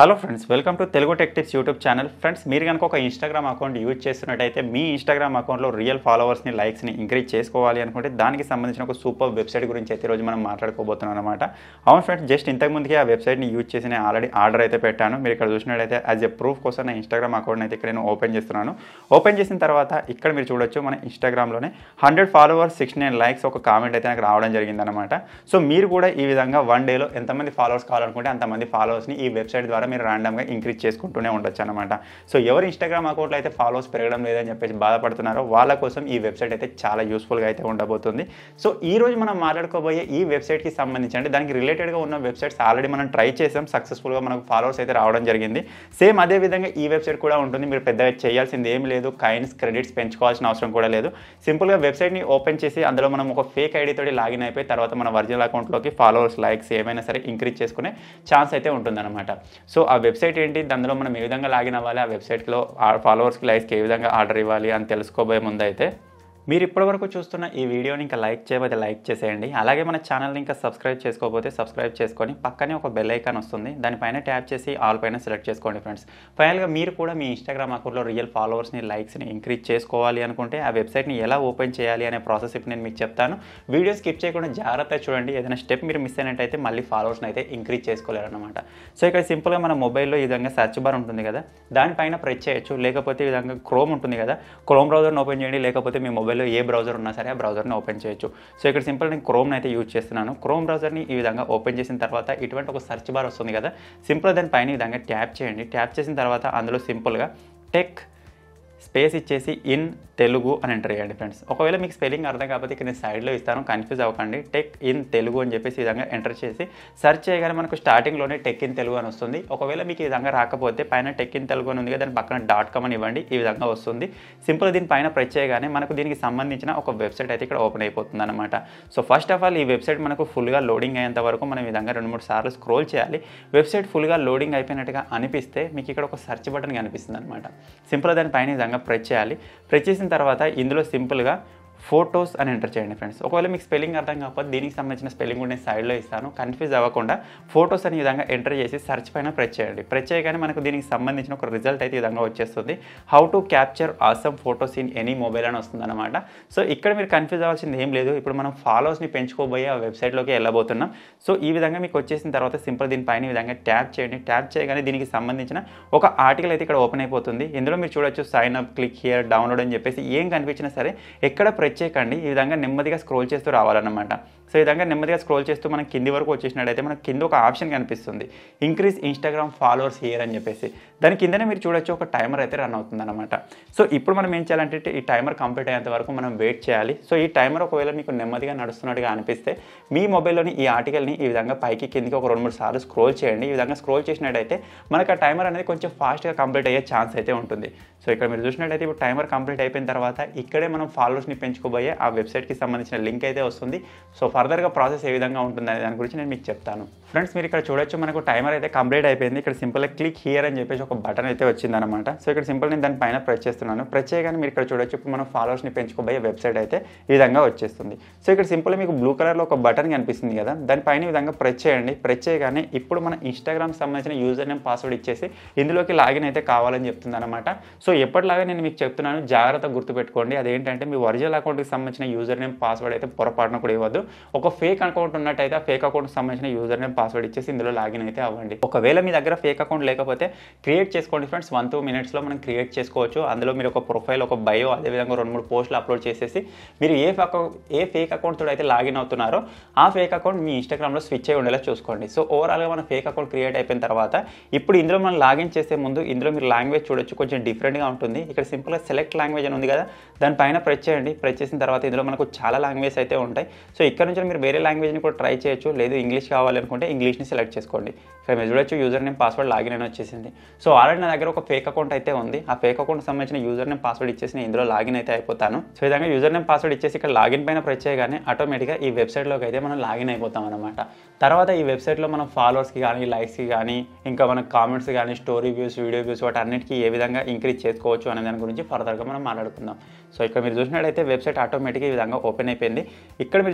hello friends welcome to Telugu tech tips YouTube channel friends మీరు కనుక ఒక ఇన్స్టాగ్రామ్ అకౌంట్ యూజ్ చేస్తున్నట్టయితే మీ ఇన్స్టాగ్రామ్ అకౌంట్లో రియల్ ఫాలోవర్స్ని లైక్స్ని ఇంక్రీజ్ చేసుకోవాలి అనుకుంటే దానికి సంబంధించిన ఒక సూపర్ వెబ్సైట్ గురించి అయితే ఈరోజు మనం మాట్లాడుకోబోతున్నాం అనమాట అవును ఫ్రెండ్స్ జస్ట్ ఇంతకు ముందుకే ఆ వెబ్సైట్ని యూజ్ చేసి నేను ఆల్రెడీ ఆర్డర్ అయితే పెట్టాను మీరు ఇక్కడ చూసినట్టయితే యాజ్ ఎ ప్రూఫ్ కోసం నా ఇన్స్టాగ్రామ్ అకౌంట్ అయితే ఇక్కడ నేను ఓపెన్ చేస్తున్నాను ఓపెన్ చేసిన తర్వాత ఇక్కడ మీరు చూడొచ్చు మన ఇన్స్టాగ్రామ్లోనే hundred followers sixty nine likes ఒక కామెంట్ అయితే నాకు రావడం జరిగిందనమాట సో మీరు కూడా ఈ విధంగా వన్ డేలో ఎంతమంది ఫాలోవర్స్ కావాలనుకుంటే అంతమంది ఫాలోవర్స్ని ఈ వెబ్సైట్ ద్వారా మీరు ర్యాండమ్గా ఇంక్రీజ్ చేసుకుంటూనే ఉండొచ్చు అనమాట సో ఎవరు ఇన్స్టాగ్రామ్ అకౌంట్లో అయితే ఫాలోవర్స్ పెరగడం లేదని చెప్పేసి బాధపడుతున్నారో వాళ్ళ కోసం ఈ వెబ్సైట్ అయితే చాలా యూస్ఫుల్గా అయితే ఉండబోతుంది సో ఈ రోజు మనం మాట్లాడుకోబోయే ఈ వెబ్సైట్కి సంబంధించి అంటే దానికి రిలేటెడ్గా ఉన్న వెబ్సైట్స్ ఆల్రెడీ మనం ట్రై చేసాం సక్సెస్ఫుల్గా మనకు ఫాలోవర్స్ అయితే రావడం జరిగింది సేమ్ అదే విధంగా ఈ వెబ్సైట్ కూడా ఉంటుంది మీరు పెద్దగా చేయాల్సింది ఏం లేదు కైన్స్ క్రెడిట్స్ పెంచుకోవాల్సిన అవసరం కూడా లేదు సింపుల్గా వెబ్సైట్ని ఓపెన్ చేసి అందులో మనం ఒక ఫేక్ ఐడి తోటి లాగిన్ అయిపోయి తర్వాత మన ఒరిజినల్ అకౌంట్లోకి ఫాలోవర్స్ లైక్స్ ఏమైనా సరే ఇంక్రీజ్ చేసుకునే ఛాన్స్ అయితే ఉంటుందన్నమాట సో ఆ వెబ్సైట్ ఏంటి అందులో మనం ఏ విధంగా లాగిన్ అవ్వాలి ఆ వెబ్సైట్లో ఆ ఫాలోవర్స్కి లైక్స్కి ఏ విధంగా ఆర్డర్ ఇవ్వాలి అని తెలుసుకోబోయే ముందు అయితే మీరు ఇప్పటివరకు చూస్తున్న ఈ వీడియోని ఇంకా లైక్ చేయబోతే లైక్ చేసేయండి అలాగే మన ఛానల్ని ఇంకా సబ్స్క్రైబ్ చేసుకోకపోతే సబ్స్క్రైబ్ చేసుకొని పక్కనే ఒక బెల్ ఐకాన్ వస్తుంది దానిపైన ట్యాప్ చేసి ఆల్ పైన సెలెక్ట్ చేసుకోండి ఫ్రెండ్స్ ఫైనల్గా మీరు కూడా మీ ఇన్స్టాగ్రామ్ అకౌంట్లో రియల్ ఫాలోవర్స్ని లైక్స్ని ఇంక్రీజ్ చేసుకోవాలి అనుకుంటే ఆ వెబ్సైట్ని ఎలా ఓపెన్ చేయాలి అనే ప్రాసెస్ ఇప్పుడు నేను మీకు చెప్తాను వీడియో స్కిప్ చేయకుండా జాగ్రత్తగా చూడండి ఏదైనా స్టెప్ మీరు మిస్ అయినట్టయితే మళ్ళీ ఫాలోవర్స్ని అయితే ఇంక్రీజ్ చేసుకోలేరు అనమాట సో ఇక్కడ సింపుల్గా మన మొబైల్లో ఈ విధంగా సెర్చ్ బార్ ఉంటుంది కదా దానిపైన ప్రెస్ చేయొచ్చు లేకపోతే ఈ విధంగా క్రోమ్ ఉంటుంది కదా క్రోమ్ బ్రౌజర్ని ఓపెన్ చేయండి లేకపోతే మీ మొబైల్లో ఏ బ్రౌజర్ ఉన్నా సరే ఆ బ్రౌజర్ని ఓపెన్ చేయొచ్చు సో ఇక్కడ సింపుల్ నేను క్రోమ్ని అయితే యూజ్ చేస్తున్నాను క్రోమ్ బ్రౌజర్ని ఈ విధంగా ఓపెన్ చేసిన తర్వాత ఇటువంటి ఒక సెర్చ్ బార్ వస్తుంది కదా సింపుల్ దాని పైన ఈ విధంగా ట్యాప్ చేయండి ట్యాప్ చేసిన తర్వాత అందులో సింపుల్గా టెక్ స్పేస్ ఇచ్చేసి ఇన్ తెలుగు అని ఎంటర్ చేయండి ఫ్రెండ్స్ ఒకవేళ మీకు స్పెల్లింగ్ అర్థం కాకపోతే ఇక్కడ నేను సైడ్లో ఇస్తాను కన్ఫ్యూజ్ అవ్వకండి టెక్ ఇన్ తెలుగు అని చెప్పేసి ఈ విధంగా ఎంటర్ చేసి సెర్చ్ చేయగానే మనకు స్టార్టింగ్లోనే టెక్ ఇన్ తెలుగు అని వస్తుంది ఒకవేళ మీకు ఈ విధంగా రాకపోతే పైన టెక్ ఇన్ తెలుగు అని ఉంది కదా దాని పక్కన డాట్ కామ్ అని ఇవ్వండి ఈ విధంగా వస్తుంది సింపుల్ దీని పైన ప్రెస్ చేయగానే మనకు దీనికి సంబంధించిన ఒక వెబ్సైట్ అయితే ఇక్కడ ఓపెన్ అయిపోతుంది అనమాట సో ఫస్ట్ ఆఫ్ ఆల్ ఈ వెబ్సైట్ మనకు ఫుల్గా లోడింగ్ అయ్యేంత వరకు మనం ఈ విధంగా రెండు మూడు సార్లు స్క్రోల్ చేయాలి వెబ్సైట్ ఫుల్గా లోడింగ్ అయిపోయినట్టుగా అనిపిస్తే మీకు ఇక్కడ ఒక సెర్చ్ బటన్ కనిపిస్తుంది అనమాట సింపుల్ దాని పైన ఈ విధంగా ప్రెస్ చేయాలి ప్రెస్ చేసిన తర్వాత ఇందులో సింపుల్గా ఫోటోస్ అని ఎంటర్ చేయండి ఫ్రెండ్స్ ఒకవేళ మీకు స్పెల్లింగ్ అర్థం కాకపోతే దీనికి సంబంధించిన స్పెల్లింగ్ కూడా నేను సైడ్లో ఇస్తాను కన్ఫ్యూజ్ అవ్వకుండా ఫోటోస్ అని ఈ విధంగా ఎంటర్ చేసి సెర్చ్ పైన ప్రెస్ చేయండి ప్రెస్ చేయగానే మనకు దీనికి సంబంధించిన ఒక రిజల్ట్ అయితే ఈ విధంగా వచ్చేస్తుంది how to capture awesome photos in any mobile అని వస్తుంది అనమాట సో ఇక్కడ మీరు కన్ఫ్యూజ్ అవ్వాల్సింది ఏం లేదు ఇప్పుడు మనం ఫాలోవర్స్ని పెంచుకోబోయే ఆ వెబ్సైట్లోకి వెళ్ళబోతున్నాం సో ఈ విధంగా మీకు వచ్చేసిన తర్వాత సింపుల్ దీనిపైన ఈ విధంగా ట్యాప్ చేయండి ట్యాప్ చేయగానే దీనికి సంబంధించిన ఒక ఆర్టికల్ అయితే ఇక్కడ ఓపెన్ అయిపోతుంది ఇందులో మీరు చూడొచ్చు sign up click here download అని చెప్పేసి ఏం కనిపించినా సరే ఎక్కడ ప్రెస్ చేయకండి ఈ విధంగా నెమ్మదిగా స్క్రోల్ చేస్తూ రావాలన్నమాట సో ఈ విధంగా నెమ్మదిగా స్క్రోల్ చేస్తూ మనం కింది వరకు వచ్చేసినట్టయితే మనకు కింద ఒక ఆప్షన్ కనిపిస్తుంది ఇంక్రీజ్ ఇన్స్టాగ్రామ్ ఫాలోవర్స్ హియర్ అని చెప్పేసి దాని కిందనే మీరు చూడొచ్చు ఒక టైమర్ అయితే రన్ అవుతుంది అనమాట సో ఇప్పుడు మనం ఏం చేయాలంటే ఈ టైమర్ కంప్లీట్ అయ్యేంత వరకు మనం వెయిట్ చేయాలి సో ఈ టైమర్ ఒకవేళ మీకు నెమ్మదిగా నడుస్తున్నట్టుగా అనిపిస్తే మీ మొబైల్లోని ఈ ఆర్టికల్ని ఈ విధంగా పైకి కిందికి ఒక రెండు మూడు సార్లు స్క్రోల్ చేయండి ఈ విధంగా స్క్రోల్ చేసినట్టయితే మనకు ఆ టైమర్ అనేది కొంచెం ఫాస్ట్గా కంప్లీట్ అయ్యే ఛాన్స్ అయితే ఉంటుంది సో ఇక్కడ మీరు చూసినట్టయితే ఇప్పుడు టైమర్ కంప్లీట్ అయిపోయిన తర్వాత ఇక్కడే మనం ఫాలోవర్స్ని పెంచుకోబోయే ఆ వెబ్సైట్కి సంబంధించిన లింక్ అయితే వస్తుంది సో ఫర్దర్గా ప్రాసెస్ ఏ విధంగా ఉంటుంది అనే దాని గురించి నేను మీకు చెప్తాను ఫ్రెండ్స్ మీరు ఇక్కడ చూడొచ్చు మనకు టైమర్ అయితే కంప్లీట్ అయిపోయింది ఇక్కడ సింపుల్గా క్లిక్ హియర్ అని చెప్పేసి ఒక బటన్ అయితే వచ్చిందనమాట సో ఇక్కడ సింపుల్ నేను దాని పైన ప్రెస్ చేస్తున్నాను ప్రెస్ చేయగానే మీరు ఇక్కడ చూడొచ్చు ఇప్పుడు మనం ఫాలోవర్స్ని పెంచుకోబోయే వెబ్సైట్ అయితే ఈ విధంగా వచ్చేస్తుంది సో ఇక్కడ సింపుల్ మీకు బ్లూ కలర్లో ఒక బటన్ కనిపిస్తుంది కదా దానిపైన ఈ విధంగా ప్రెస్ చేయండి ప్రెస్ చేయగానే ఇప్పుడు మన ఇన్స్టాగ్రామ్ సంబంధించిన యూజర్ నేమ్ పాస్వర్డ్ ఇచ్చేసి ఇందులోకి లాగిన్ అయితే కావాలని చెప్తుంది అనమాట సో ఎప్పటిలాగా నేను మీకు చెప్తున్నాను జాగ్రత్త గుర్తుపెట్టుకోండి అదేంటంటే మీ ఒరిజినల్ అకౌంట్కి సంబంధించిన యూజర్ నేమ్ పాస్వర్డ్ అయితే పొరపాటున కూడా ఇవ్వద్దు ఒక ఫేక్ అకౌంట్ ఉన్నట్టయితే ఆ ఫేక్ అకౌంట్కి సంబంధించిన యూజర్ నేమ్ పాస్వర్డ్ ఇచ్చేసి ఇందులో లాగిన్ అయితే అవ్వండి ఒకవేళ మీ దగ్గర ఫేక్ అకౌంట్ లేకపోతే క్రియేట్ చేసుకోండి ఫ్రెండ్స్ వన్ టూ మినిట్స్లో మనం క్రియేట్ చేసుకోవచ్చు అందులో మీరు ఒక ప్రొఫైల్ ఒక బయో అదేవిధంగా రెండు మూడు పోస్టులు అప్లోడ్ చేసేసి మీరు ఏ అకౌంట్ ఏ ఫేక్ అకౌంట్ తోడు అయితే లాగిన్ అవుతున్నారో ఆ ఫేక్ అకౌంట్ మీ ఇన్స్టాగ్రామ్లో స్విచ్ అయి ఉండేలా చూసుకోండి సో ఓవరాల్గా మన ఫేక్ అకౌంట్ క్రియేట్ అయిపోయిన తర్వాత ఇప్పుడు ఇందులో మనం లాగిన్ చేసే ముందు ఇందులో మీరు లాంగ్వేజ్ చూడొచ్చు కొంచెం డిఫరెంట్గా ఉంటుంది ఇక్కడ సింపుల్గా సెలెక్ట్ లాంగ్వేజ్ అని ఉంది కదా దానిపైన ప్రెస్ చేయండి ప్రెస్ చేసిన తర్వాత ఇందులో మనకు చాలా లాంగ్వేజ్ అయితే ఉంటాయి సో ఇక్కడ నుంచి మీరు వేరే లాంగ్వేజ్ని కూడా ట్రై చేయొచ్చు లేదు ఇంగ్లీష్ కావాలనుకుంటే ఇంగ్లీష్ని సెలెక్ట్ చేసుకోండి ఇక్కడ మీరు చూడొచ్చు యూజర్ నేమ్ పాస్వర్డ్ లాగిన్ అని వచ్చేసింది సో ఆల్రెడీ నా దగ్గర ఒక ఫేక్ అకౌంట్ అయితే ఉంది ఆ ఫేక్ అకౌంట్ సంబంధించిన యూజర్ నేమ్ పాస్వర్డ్ ఇచ్చేసి నేను ఇందులో లాగిన్ అయితే అయిపోతాను సో ఈ విధంగా యూజర్ నేమ్ పాస్వర్డ్ ఇచ్చేసి ఇక్కడ లాగిన్ పైన ప్రెస్ చేయగానే ఆటోమేటిక్గా ఈ వెబ్సైట్లోకి అయితే మనం లాగిన్ అయిపోతాం అనమాట తర్వాత ఈ వెబ్సైట్లో మనం ఫాలోవర్స్కి కానీ లైక్స్కి కానీ ఇంకా మన కామెంట్స్ కానీ స్టోరీ వ్యూస్ వీడియో వ్యూస్ వాటి అన్నిటికీ ఏ విధంగా ఇంక్రీజ్ చేసుకోవచ్చు అనే దాని గురించి ఫర్దర్గా మనం మాట్లాడుకుందాం సో ఇక్కడ మీరు చూసినట్టయితే వెబ్సైట్ ఆటోమేటిక్గా ఈ విధంగా ఓపెన్ అయిపోయింది ఇక్కడ మీరు చూసినట్టయితే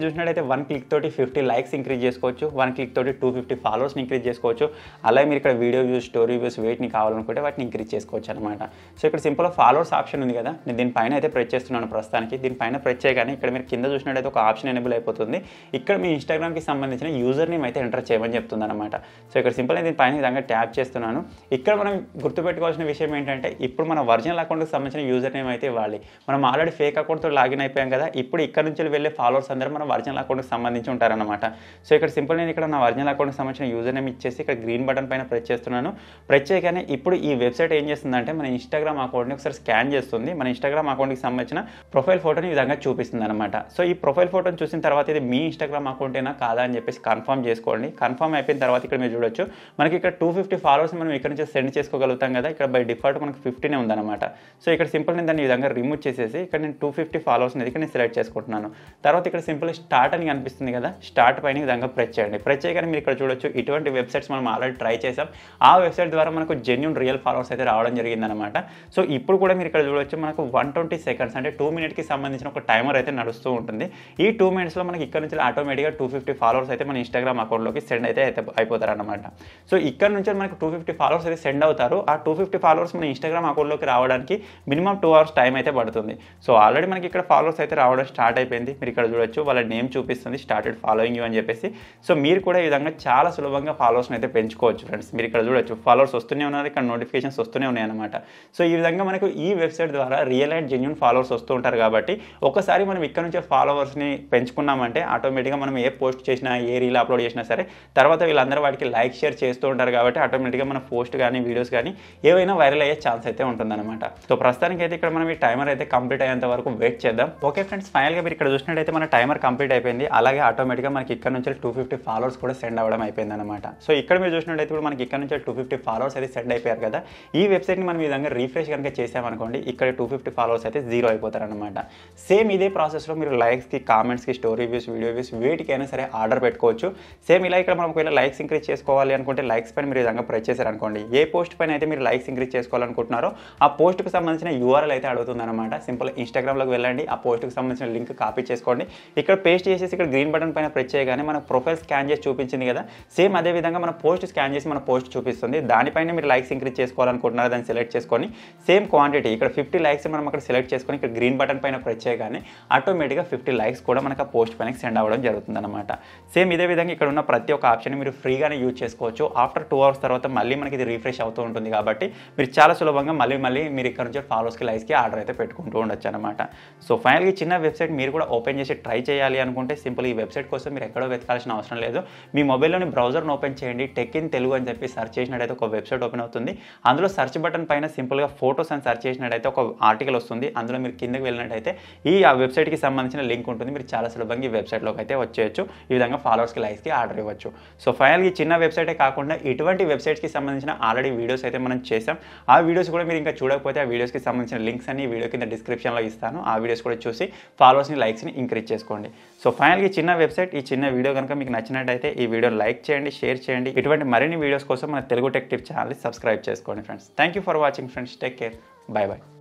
వన్ క్లిక్ తోటి ఫిఫ్టీ లైక్స్ ఇంక్రీజ్ చేసుకోవచ్చు వన్ క్లిక్ తోటి టూ ఫిఫ్టీ ఫాలోవర్స్ని ఇంక్రీజ్ చేసుకోవచ్చు అలాగే మీరు ఇక్కడ వీడియో వ్యూస్ స్టోరీ వ్యూస్ వెయిట్ని కావాలనుకుంటే వాటిని ఇంక్రీజ్ చేసుకోవచ్చు అనమాట సో ఇక్కడ సింపుల్ ఫాలోవర్స్ ఆప్షన్ ఉంది కదా నేను దీనిపైన అయితే ప్రెస్ చేస్తున్నాను ప్రస్తుతానికి దీనిపైన ప్రెస్ చేయగానే ఇక్కడ మీరు కింద చూసినట్టయితే ఒక ఆప్షన్ ఎనేబుల్ అయిపోతుంది ఇక్కడ మీ ఇన్స్టాగ్రామ్కి సంబంధించిన యూజర్ నేమ్ అయితే ఎంటర్ చేయమని చెప్తుంది అనమాట సో ఇక్కడ సింపుల్ నేను దీనిపైన ఈ విధంగా ట్యాప్ చేస్తున్నాను ఇక్కడ మనం గుర్తుపెట్టుకోవాల్సిన విషయం ఏంటంటే ఇప్పుడు మన ఒరిజినల్ అకౌంట్కి సంబంధించిన యూజర్ నేమ్ అయితే ఇవ్వాలి మనం ఆల్రెడీ ఫేక్ అకౌంట్తో లాగిన్ అయిపోయాం కదా ఇప్పుడు ఇక్కడ నుంచి వెళ్ళే ఫాలోవర్స్ అందరూ మన ఒరిజినల్ అకౌంట్కి సంబంధించి ఉంటారనమాట సో ఇక్కడ సింపుల్ నేను ఇక్కడ నా ఒరిజినల్ అకౌంట్కి సంబంధించిన యూజర్ నేమ్ ఇచ్చేసి ఇక్కడ గ్రీన్ బటన్ పైన ప్రెస్ చేస్తున్నాను ప్రెస్ చేయగానే ఇప్పుడు ఈ వెబ్సైట్ ఏం చేస్తుందంటే మన ఇన్స్టాగ్రామ్ అకౌంట్ని ఒకసారి స్కాన్ చేస్తుంది మన ఇన్స్టాగ్రామ్ అకౌంట్కి సంబంధించిన ప్రొఫైల్ ఫోటోని ఈ విధంగా చూపిస్తుంది అనమాట సో ఈ ప్రొఫైల్ ఫోటోని చూసిన తర్వాత ఇది మీ ఇన్స్టాగ్రామ్ అకౌంటేనా కాదా అని చెప్పేసి కన్ఫర్మ్ చేసుకోండి కన్ఫర్మ్ అయిపోయిన తర్వాత ఇక్కడ మీరు చూడొచ్చు మనకి ఇక్కడ టూ ఫిఫ్టీ ఫాలోవర్స్ మనం ఇక్కడ నుంచి సెండ్ చేసుకోగలుగుతాం కదా ఇక్కడ బై డిఫాల్ట్ మనకు ఫిఫ్టీనే ఉందన్నమాట సో ఇక్కడ సింపుల్ నేను దాన్ని ఈ విధంగా రిమూవ్ చేసేసి ఇక్కడ నేను టూ ఫిఫ్టీ ఫాలోవర్స్ అనేది ఇక్కడ నేను సెలెక్ట్ చేసుకుంటున్నాను తర్వాత ఇక్కడ సింపుల్ స్టార్ట్ అని కనిపిస్తుంది కదా స్టార్ట్ పైన ఈ విధంగా ప్రెస్ చేయండి ప్రెస్ చేయగానే మీరు ఇక్కడ చూడొచ్చు ఇటువంటి వెబ్సైట్స్ మనం ఆల్రెడీ ట్రై చేసాం ఆ వెబ్సైట్ ద్వారా మనకు జెన్యున్ రియల్ ఫాలోవర్స్ అయితే రావడం జరిగిందనమాట సో ఇప్పుడు కూడా మీరు ఇక్కడ చూడొచ్చు మనకు వన్ ట్వంటీ సెకండ్స్ అంటే టూ మినిట్కి సంబంధించిన ఒక టైమర్ అయితే నడుస్తూ ఉంటుంది ఈ టూ మినిట్స్లో మనకి ఇక్కడ నుంచి ఆటోమేటిక్గా టూ ఫిఫ్టీ ఫాలోవర్స్ అయితే మన ఇన్స్టాగ్రామ్ అకౌంట్లోకి సెండ్ అయితే అయితే అయిపోతారు అనమాట సో ఇక్కడ నుంచి మనకి టూ ఫిఫ్టీ ఫాలోవర్స్ అయితే సెండ్ అవుతారు ఆ టూ ఫిఫ్టీ ఫాలోవర్స్ మన ఇన్స్టాగ్రామ్ అకౌంట్లోకి రావడానికి మినిమం టూ అవర్స్ టైం అయితే పడుతుంది సో ఆల్రెడీ మనకి ఇక్కడ ఫాలోవర్స్ అయితే రావడం స్టార్ట్ అయిపోయింది మీరు ఇక్కడ చూడొచ్చు వాళ్ళ నేమ్ చూపిస్తుంది స్టార్టెడ్ ఫాలోయింగ్ యూ అని చెప్పేసి సో మీరు కూడా ఈ విధంగా చాలా సులభంగా ఫాలోవర్స్ని అయితే పెంచుకోవచ్చు ఫ్రెండ్స్ మీరు ఇక్కడ చూడొచ్చు ఫాలోవర్స్ వస్తూనే ఉన్నారు ఇక్కడ నోటిఫికేషన్స్ వస్తూనే ఉన్నాయి అనమాట సో ఈ విధంగా మనకు ఈ వెబ్సైట్ ద్వారా రియల్ అండ్ జెన్యున్ ఫాలోవర్స్ వస్తూ ఉంటారు కాబట్టి ఒకసారి మనం ఇక్కడ నుంచే ఫాలోవర్స్ని పెంచుకున్నామంటే ఆటోమేటిక్గా మనం ఏ పోస్ట్ చేసినా ఏ రీల్ అప్లోడ్ చేసినా సరే తర్వాత వీళ్ళందరూ వాటికి లైక్ షేర్ చేస్తూ ఉంటారు కాబట్టి ఆటోమేటిక్గా మన పోస్ట్ కానీ వీడియోస్ కానీ ఏవైనా వైరల్ అయ్యే ఛాన్స్ అయితే ఉంటుందన్నమాట సో ప్రస్తుతానికి అయితే ఇక్కడ మనం ఈ టైమర్ అయితే కంప్లీట్ అయ్యేంత వరకు వెయిట్ చేద్దాం ఓకే ఫ్రెండ్స్ ఫైనల్గా మీరు ఇక్కడ చూసినట్టయితే మన టైమర్ కంప్లీట్ అయిపోయింది అలాగే ఆటోమేటిక్గా మనకి ఇక్కడ నుంచి టూ ఫిఫ్టీ ఫాలోవర్స్ కూడా సెండ్ అవ్వడం అయిపోయింది అనమాట సో ఇక్కడ మీరు చూసినట్టయితే ఇప్పుడు మనకి ఇక్కడ నుంచి టూ ఫిఫ్టీ ఫాలోవర్స్ అయితే సెండ్ అయిపోయారు కదా ఈ వెబ్సైట్ని మనం ఈ విధంగా రీఫ్రెష్ కనుక చేసామనుకోండి ఇక్కడ టూ ఫిఫ్టీ ఫాలోవర్స్ అయితే జీరో అయిపోతారు అనమాట సేమ్ ఇదే ప్రాసెస్లో మీరు లైక్స్కి కామెంట్స్కి స్టోరీ వ్యూస్ వీడియో వ్యూస్ వేటికైనా సరే ఆర్డర్ పెట్టుకోవచ్చు సేమ్ ఇలా ఇక్కడ మనం ఒకవేళ లైక్స్ ఇంక్రీజ్ చేసుకోవాలి అనుకుంటే లైక్స్ పైన మీరు ఈ విధంగా ప్రెస్ చేశారనుకోండి ఏ పోస్ట్ పైన అయితే మీరు లైక్స్ ఇంక్రీజ్ చేసుకోవాలనుకుంటున్నారో ఆ పోస్ట్కి సంబంధించిన యూఆర్ఎల్ అయితే అడుగుతుంది అనమాట సింపుల్ ఇన్స్టాగ్రామ్లోకి వెళ్ళండి ఆ పోస్ట్కి సంబంధించిన లింక్ కాపీ చేసుకోండి ఇక్కడ పేస్ట్ చేసేసి ఇక్కడ గ్రీన్ బటన్ పైన ప్రెస్ చేయగానే మన ప్రొఫైల్ స్కాన్ చేసి చూపించింది కదా సేమ్ అదే విధంగా మన పోస్ట్ స్కాన్ చేసి మన పోస్ట్ చూపిస్తుంది దానిపైన మీరు లైక్స్ ఇంక్రీజ్ చేసుకోవాలనుకుంటున్నారు దాన్ని సెలెక్ట్ చేసుకొని సేమ్ క్వాంటిటీ ఇక్కడ ఫిఫ్టీ లైక్స్ మనం అక్కడ సెలెక్ట్ చేసుకొని ఇక్కడ గ్రీన్ బటన్ పైన ప్రెస్ చేయగానే ఆటోమేటిక్గా ఫిఫ్టీ లైక్స్ కూడా మనకు ఆ పోస్ట్ పైన సెండ్ అవ్వడం జరుగుతుంది అనమాట సేమ్ ఇదే విధంగా ఇక్కడ ఉన్న ప్రతి ఒక్క ఆప్షన్ మీరు ఫ్రీగానే యూజ్ చేసుకోవచ్చు ఆఫ్టర్ టూ అవర్స్ తర్వాత మళ్ళీ మనకి ఇది రీఫ్రెష్ అవుతూ ఉంటుంది కాబట్టి మీరు చాలా సులభంగా మళ్ళీ మళ్ళీ మీరు ఇక్కడ నుంచి ఫాలోస్కి లైక్స్కి ఆర్డర్ అయితే పెట్టుకుంటూ ఉండొచ్చు అనమాట సో ఫైనల్గా చిన్న వెబ్సైట్ మీరు కూడా ఓపెన్ చేసి ట్రై చేయాలి అనుకుంటే సింపుల్ ఈ వెబ్సైట్ కోసం మీరు ఎక్కడో వెతకాల్సిన అవసరం లేదు మీ మొబైల్లోని బ్రౌజర్ను ఓపెన్ చేయండి టెక్ ఇన్ తెలుగు అని చెప్పి సెర్చ్ చేసినట్టయితే ఒక వెబ్సైట్ ఓపెన్ అవుతుంది అందులో సెర్చ్ బటన్ పైన సింపుల్గా ఫోటోస్ అని సెర్చ్ చేసినట్టయితే ఒక ఆర్టికల్ వస్తుంది అందులో మీరు కిందకి వెళ్ళినట్టయితే ఈ ఆ వెబ్సైట్కి సంబంధించిన లింక్ ఉంటుంది మీరు చాలా సులభంగా ఈ వెబ్సైట్లోకి అయితే వచ్చేయచ్చు ఈ విధంగా ఫాలోవర్స్కి లైక్స్కి ఆర్డర్ ఇవ్వచ్చు సో ఫైనల్గా ఈ చిన్న వెబ్సైటే కాకుండా ఇటువంటి వెబ్సైట్స్కి సంబంధించిన ఆల్రెడీ వీడియోస్ అయితే మనం చేసాం ఆ వీడియోస్ కూడా మీరు ఇంకా చూడకపోతే ఆ వీడియోస్కి సంబంధించిన లింక్స్ అన్ని ఈ వీడియో కింద డిస్క్రిప్షన్లో ఇస్తాను ఆ వీడియోస్ కూడా చూసి ఫాలోవర్స్ని లైక్స్ని ఇంక్రీజ్ చేసుకోండి సో ఫైనల్గా ఈ చిన్న వెబ్సైట్ ఈ చిన్న వీడియో కనుక మీకు నచ్చినట్టయితే ఈ వీడియో లైక్ చేయండి షేర్ చేయండి ఇటువంటి మరిన్ని వీడియోస్ కోసం మన తెలుగు టెక్ టిప్ ఛానల్ని సబ్స్క్రైబ్ చేసుకోండి friends thank you for watching friends take care bye bye